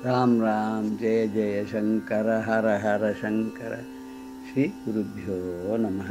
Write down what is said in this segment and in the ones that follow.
ராம் ராம் ஜெய ஜெய சங்கர ஹர ஹர சங்கர ஸ்ரீ குருபியோ நம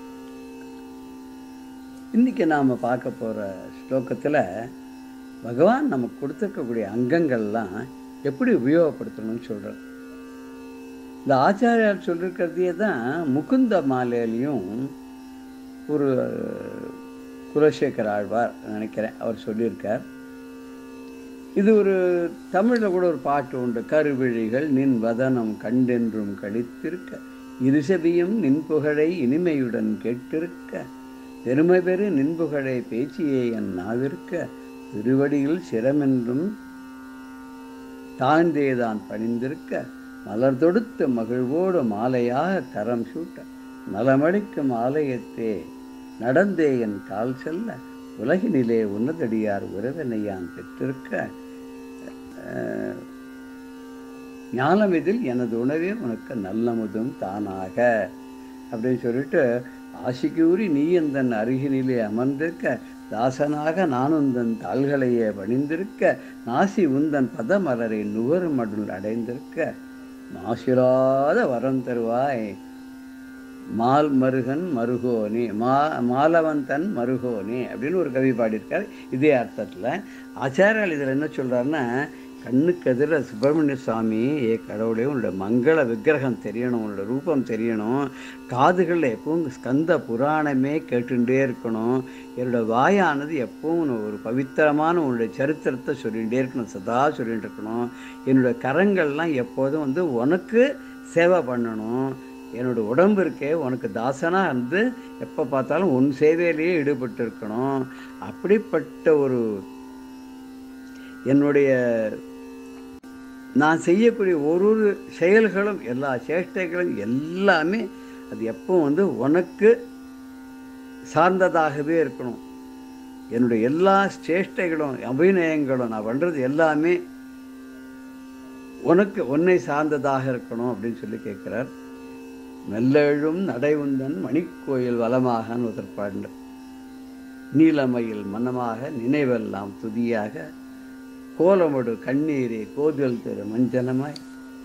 இன்னைக்கு நாம் பார்க்க போகிற ஸ்லோகத்தில் பகவான் நமக்கு கொடுத்துருக்கக்கூடிய அங்கங்கள்லாம் எப்படி உபயோகப்படுத்தணும்னு சொல்கிறார் இந்த ஆச்சாரியார் சொல்லியிருக்கிறதையே தான் முகுந்த மாலையிலையும் ஒரு குலசேகர் ஆழ்வார் நினைக்கிறேன் அவர் சொல்லியிருக்கார் இது ஒரு தமிழில் கூட ஒரு பாட்டு உண்டு கருவிழிகள் நின் வதனம் கண்டென்றும் கழித்திருக்க இருசபியும் நின்புகழை இனிமையுடன் கேட்டிருக்க பெருமை பெரு நின்புகழை பேச்சியே என் நாவிருக்க திருவடியில் சிரமென்றும் தாழ்ந்தேதான் பணிந்திருக்க மலர் தொடுத்த மகிழ்வோடு மாலையாக கரம் சூட்ட நலமளிக்கும் ஆலயத்தே நடந்தே என் கால் செல்ல உலகினிலே உன்னதடியார் உறவினையான் பெற்றிருக்க ஞானம் இதில் எனது உணவே உனக்கு நல்லமுதும் தானாக அப்படின்னு சொல்லிட்டு ஆசிக்கூறி நீ எந்தன் அருகினிலே அமர்ந்திருக்க தாசனாக நானும் தன் தாள்களையே பணிந்திருக்க நாசி உந்தன் பதமலரை நுகருமடுள் அடைந்திருக்க மாசிராத வரம் தருவாய் மால் மருகன் மருகோனே மா மாலவந்தன் மருகோனே அப்படின்னு ஒரு கவி பாடியிருக்கார் இதே அர்த்தத்தில் ஆச்சாரியால் இதில் என்ன சொல்கிறாருன்னா கண்ணுக்கு எதிர சுப்பிரமணிய சுவாமி ஏ கடவுளே உன்னோட மங்கள விக்கிரகம் தெரியணும் உன்னோட ரூபம் தெரியணும் காதுகளில் எப்பவும் ஸ்கந்த புராணமே கேட்டுட்டே இருக்கணும் என்னோட வாயானது எப்பவும் ஒரு பவித்திரமான உன்னுடைய சரித்திரத்தை சொல்லிகிட்டே இருக்கணும் சதா சொல்லிகிட்டு இருக்கணும் என்னோட கரங்கள்லாம் எப்போதும் வந்து உனக்கு சேவை பண்ணணும் என்னோட உடம்பு இருக்கே உனக்கு தாசனாக இருந்து எப்போ பார்த்தாலும் உன் சேவையிலேயே ஈடுபட்டு இருக்கணும் அப்படிப்பட்ட ஒரு என்னுடைய நான் செய்யக்கூடிய ஒரு ஒரு செயல்களும் எல்லா சேஷ்டைகளும் எல்லாமே அது எப்போ வந்து உனக்கு சார்ந்ததாகவே இருக்கணும் என்னுடைய எல்லா சேஷ்டைகளும் அபிநயங்களும் நான் பண்ணுறது எல்லாமே உனக்கு உன்னை சார்ந்ததாக இருக்கணும் அப்படின்னு சொல்லி கேட்குறார் மெல்லெழும் நடைவுந்தன் மணிக்கோயில் வளமாகன்னு ஒருத்தர் பாடினார் நீலமயில் மன்னமாக நினைவெல்லாம் துதியாக கோலமொடு கண்ணீரே கோதில் திரு மஞ்சனமாய்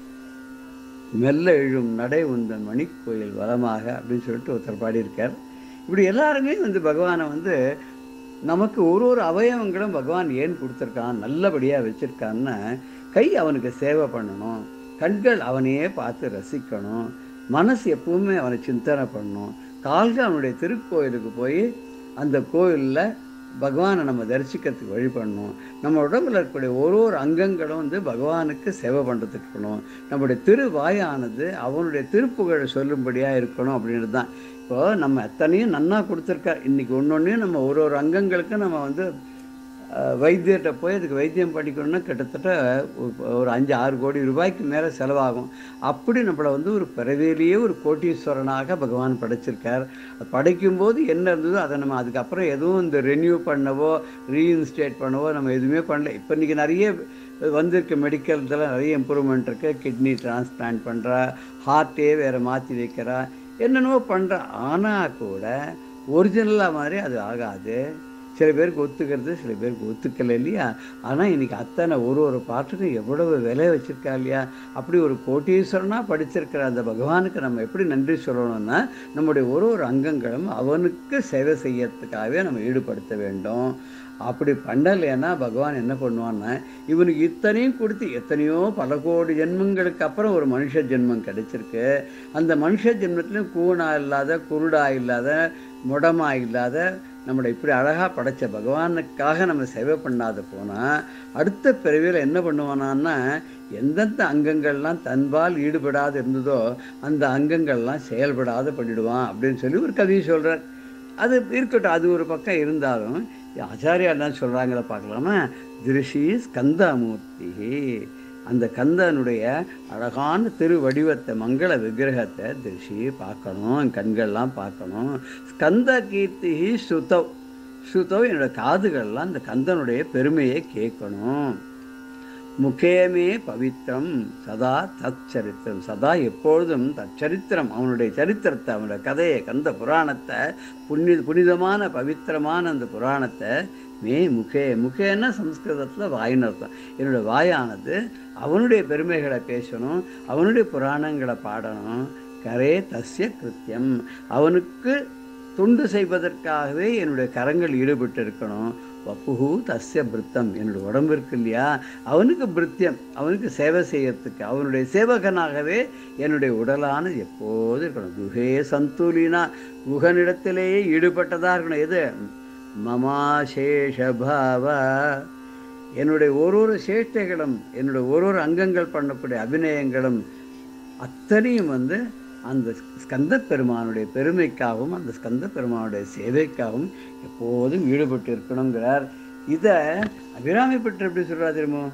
மெல்ல எழும் நடை உந்தன் மணிக்கோயில் வளமாக அப்படின்னு சொல்லிட்டு ஒருத்தர் பாடியிருக்கார் இப்படி எல்லாருமே வந்து பகவானை வந்து நமக்கு ஒரு ஒரு அவயவங்களும் பகவான் ஏன் கொடுத்துருக்கான் நல்லபடியாக வச்சுருக்கான்னு கை அவனுக்கு சேவை பண்ணணும் கண்கள் அவனையே பார்த்து ரசிக்கணும் மனசு எப்பவுமே அவனை சிந்தனை பண்ணணும் கால்கள் அவனுடைய திருக்கோயிலுக்கு போய் அந்த கோயிலில் பகவானை நம்ம தரிசிக்கிறதுக்கு வழி பண்ணணும் நம்ம உடம்புல இருக்கக்கூடிய ஒரு ஒரு அங்கங்களும் வந்து பகவானுக்கு சேவை பண்ணுறதுக்கு இருக்கணும் நம்முடைய திருவாயானது அவனுடைய திருப்புகழை சொல்லும்படியாக இருக்கணும் அப்படின்றது தான் இப்போது நம்ம எத்தனையும் நன்னா கொடுத்துருக்கார் இன்றைக்கி ஒன்று ஒன்றையும் நம்ம ஒரு ஒரு அங்கங்களுக்கும் நம்ம வந்து வைத்தியர்கிட்ட போய் அதுக்கு வைத்தியம் படிக்கணும்னா கிட்டத்தட்ட ஒரு அஞ்சு ஆறு கோடி ரூபாய்க்கு மேலே செலவாகும் அப்படி நம்மளை வந்து ஒரு பிறவிலேயே ஒரு கோட்டீஸ்வரனாக பகவான் படைச்சிருக்கார் அது படைக்கும்போது என்ன இருந்ததோ அதை நம்ம அதுக்கப்புறம் எதுவும் இந்த ரெனியூ பண்ணவோ ரீஇன்ஸ்டேட் பண்ணவோ நம்ம எதுவுமே பண்ணல இப்போ இன்றைக்கி நிறைய வந்திருக்க மெடிக்கல் இதெல்லாம் நிறைய இம்ப்ரூவ்மெண்ட் இருக்குது கிட்னி டிரான்ஸ்பிளான்ட் பண்ணுறா ஹார்ட்டே வேறு மாற்றி வைக்கிறா என்னென்னவோ பண்ணுறா ஆனால் கூட ஒரிஜினலாக மாதிரி அது ஆகாது சில பேருக்கு ஒத்துக்கிறது சில பேருக்கு ஒத்துக்கலை இல்லையா ஆனால் இன்றைக்கி அத்தனை ஒரு ஒரு பாட்டுக்கும் எவ்வளவு விலை வச்சுருக்கா இல்லையா அப்படி ஒரு கோட்டீஸ்வரனாக படிச்சிருக்கிற அந்த பகவானுக்கு நம்ம எப்படி நன்றி சொல்லணும்னா நம்முடைய ஒரு ஒரு அங்கங்களும் அவனுக்கு சேவை செய்யறதுக்காகவே நம்ம ஈடுபடுத்த வேண்டும் அப்படி பண்ணலைன்னா பகவான் என்ன பண்ணுவான்னா இவனுக்கு இத்தனையும் கொடுத்து எத்தனையோ பல கோடி ஜென்மங்களுக்கு அப்புறம் ஒரு மனுஷ ஜென்மம் கிடைச்சிருக்கு அந்த மனுஷ ஜென்மத்துலேயும் கூணா இல்லாத குருடா இல்லாத முடமா இல்லாத நம்மளை இப்படி அழகாக படைத்த பகவானுக்காக நம்ம சேவை பண்ணாத போனால் அடுத்த பிறவியில் என்ன பண்ணுவானான்னா எந்தெந்த அங்கங்கள்லாம் தன்பால் ஈடுபடாது இருந்ததோ அந்த அங்கங்கள்லாம் செயல்படாத பண்ணிடுவான் அப்படின்னு சொல்லி ஒரு கவி சொல்கிறார் அது இருக்கட்டும் அது ஒரு பக்கம் இருந்தாலும் ஆச்சாரியா என்ன சொல்கிறாங்களே பார்க்கலாமா திருஷி ஸ்கந்தாமூர்த்தி அந்த கந்தனுடைய அழகான திரு வடிவத்தை மங்கள விக்கிரகத்தை திருஷி பார்க்கணும் கண்கள்லாம் பார்க்கணும் ஸ்கந்த கீர்த்தி ஸ்ருதவ் ஸ்ருதவ் என்னோட காதுகள்லாம் அந்த கந்தனுடைய பெருமையை கேட்கணும் முகேமே பவித்திரம் சதா தச்சரித்திரம் சதா எப்பொழுதும் தச்சரித்திரம் அவனுடைய சரித்திரத்தை அவனுடைய கதையை கந்த புராணத்தை புனித புனிதமான பவித்திரமான அந்த புராணத்தை மே முகே முகேன்னா சம்ஸ்கிருதத்தில் வாயின்னு அர்த்தம் என்னுடைய வாயானது அவனுடைய பெருமைகளை பேசணும் அவனுடைய புராணங்களை பாடணும் கரே தஸ்ய கிருத்தியம் அவனுக்கு தொண்டு செய்வதற்காகவே என்னுடைய கரங்கள் ஈடுபட்டு இருக்கணும் வப்புஹு தஸ்ய பிருத்தம் என்னுடைய உடம்பு இருக்கு இல்லையா அவனுக்கு பிருத்தியம் அவனுக்கு சேவை செய்யறதுக்கு அவனுடைய சேவகனாகவே என்னுடைய உடலானது எப்போதும் இருக்கணும் குஹே சந்தூலினா குகனிடத்திலேயே ஈடுபட்டதாக இருக்கணும் எது மமாசேஷபாவ என்னுடைய ஒரு ஒரு சேஷ்டைகளும் என்னுடைய ஒரு ஒரு அங்கங்கள் பண்ணக்கூடிய அபிநயங்களும் அத்தனையும் வந்து அந்த ஸ்கந்த பெருமானுடைய பெருமைக்காகவும் அந்த ஸ்கந்த பெருமானுடைய சேவைக்காகவும் எப்போதும் ஈடுபட்டு இருக்கணுங்கிறார் இதை அபிராமி பற்றி எப்படி சொல்றா தெரியுமோ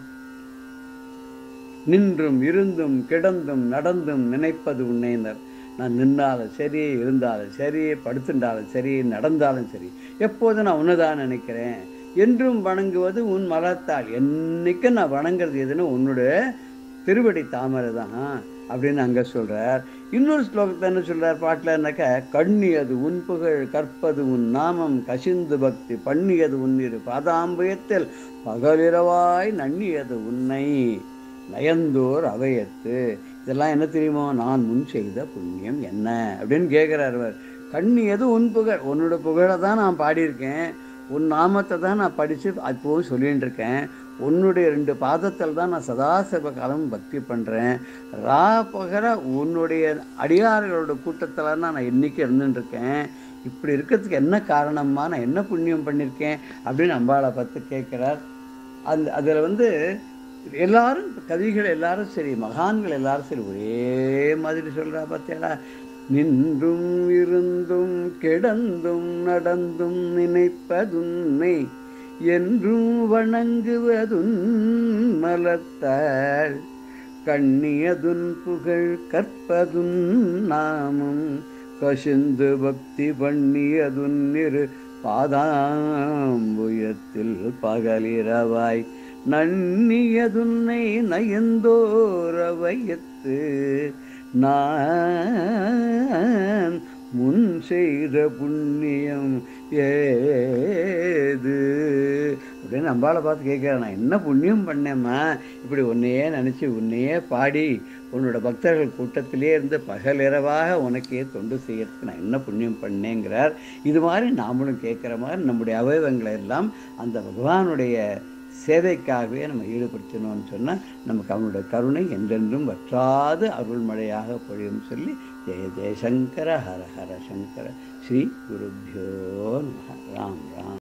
நின்றும் இருந்தும் கிடந்தும் நடந்தும் நினைப்பது உன்னைனர் நான் நின்னாலும் சரி இருந்தாலும் சரி படுத்துட்டாலும் சரி நடந்தாலும் சரி எப்போதும் நான் உன்னதான் நினைக்கிறேன் என்றும் வணங்குவது உன் மலத்தால் என்னைக்கு நான் வணங்குறது எதுன்னு உன்னுடைய திருவடி தாமரை தான் அப்படின்னு அங்கே சொல்கிறார் இன்னொரு ஸ்லோகத்தை என்ன சொல்கிறார் பாட்டில்னாக்க கண்ணியது உன் புகழ் கற்பது உன் நாமம் கசிந்து பக்தி பண்ணியது உன்னிரு பாதாம்பயத்தில் பகலிரவாய் நன்னியது உன்னை நயந்தோர் அவையத்து இதெல்லாம் என்ன தெரியுமோ நான் முன் செய்த புண்ணியம் என்ன அப்படின்னு கேட்குறார் அவர் கண்ணியது உன் புகழ் உன்னோட புகழை தான் நான் பாடியிருக்கேன் உன் நாமத்தை தான் நான் படித்து அப்போவும் சொல்லிட்டு இருக்கேன் உன்னுடைய ரெண்டு பாதத்தில் தான் நான் சதாசிவ காலம் பக்தி பண்ணுறேன் ரா பகர உன்னுடைய அடியார்களோட கூட்டத்தில் தான் நான் என்றைக்கு இருந்துட்டு இருக்கேன் இப்படி இருக்கிறதுக்கு என்ன காரணமா நான் என்ன புண்ணியம் பண்ணியிருக்கேன் அப்படின்னு அம்பாளை பார்த்து கேட்குறார் அந்த அதில் வந்து எல்லாரும் கவிகள் எல்லாரும் சரி மகான்கள் எல்லாரும் சரி ஒரே மாதிரி சொல்கிறா பார்த்தேடா நின்றும் இருந்தும் கிடந்தும் நடந்தும் நினைப்பதுன்னை என்றும் வணங்குவதுன் மலத்தாள் கண்ணியதுன் புகழ் கற்பதுன் நாமம் கசிந்து பக்தி பண்ணியதுன் இரு பாதாம்புயத்தில் பகலிரவாய் நன்னியதுன்னை நயந்தோரவையத்து நான் முன் செய்த புண்ணியம் ஏது அப்படின்னு அம்பாளை பார்த்து கேட்குறேன் நான் என்ன புண்ணியம் பண்ணேம்மா இப்படி உன்னையே நினச்சி உன்னையே பாடி உன்னோட பக்தர்கள் கூட்டத்திலே இருந்து பகலிரவாக உனக்கே தொண்டு செய்யறதுக்கு நான் என்ன புண்ணியம் பண்ணேங்கிறார் இது மாதிரி நாமளும் கேட்குற மாதிரி நம்முடைய அவயவங்களை எல்லாம் அந்த பகவானுடைய சேவைக்காகவே நம்ம ஈடுபடுத்தணும்னு சொன்னால் நமக்கு அவனுடைய கருணை என்றென்றும் வற்றாது அருள்மழையாக பொழியும் சொல்லி ஜெய ஜெயசங்கர ஹர ஹர சங்கர ஸ்ரீ குருபியோ நம ராம் ராம்